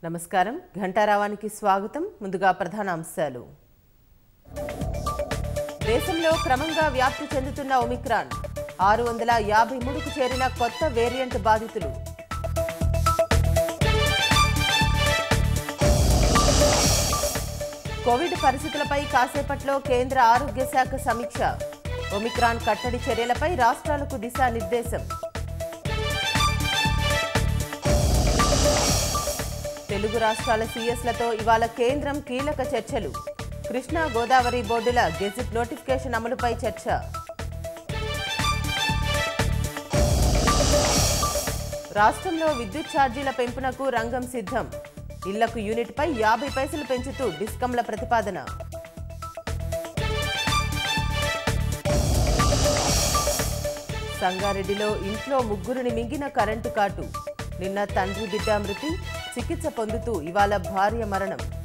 నమస్కారం ఘంటారావానికి స్వాగతం ముందుగా ప్రధాన అంశాలు దేశంలో క్రమంగా వ్యాప్తి చెందుతున్న ఒమిక్రాన్ ఆరు వందల యాభై మూడుకు చేరిన కొత్త వేరియంట్ బాధితులు కోవిడ్ పరిస్థితులపై కాసేపట్లో కేంద్ర ఆరోగ్య శాఖ సమీక్ష ఒమిక్రాన్ కట్టడి చర్యలపై రాష్ట్రాలకు దిశానిర్దేశం తెలుగు రాష్ట్రాల సీఎస్లతో ఇవాళ కేంద్రం కీలక చర్చలు కృష్ణా గోదావరి బోర్డుల గెజిట్ నోటిఫికేషన్ అమలుపై చర్చ రాష్ట్రంలో విద్యుత్ ఛార్జీల పెంపునకు రంగం సిద్ధం ఇళ్లకు యూనిట్పై యాభై పైసలు పెంచుతూ డిస్కంల ప్రతిపాదన సంగారెడ్డిలో ఇంట్లో ముగ్గురిని మింగిన కరెంటు కాటు నిన్న తండ్రి బిడ్డ మృతి చికిత్స పొందుతూ ఇవాళ భార్య మరణం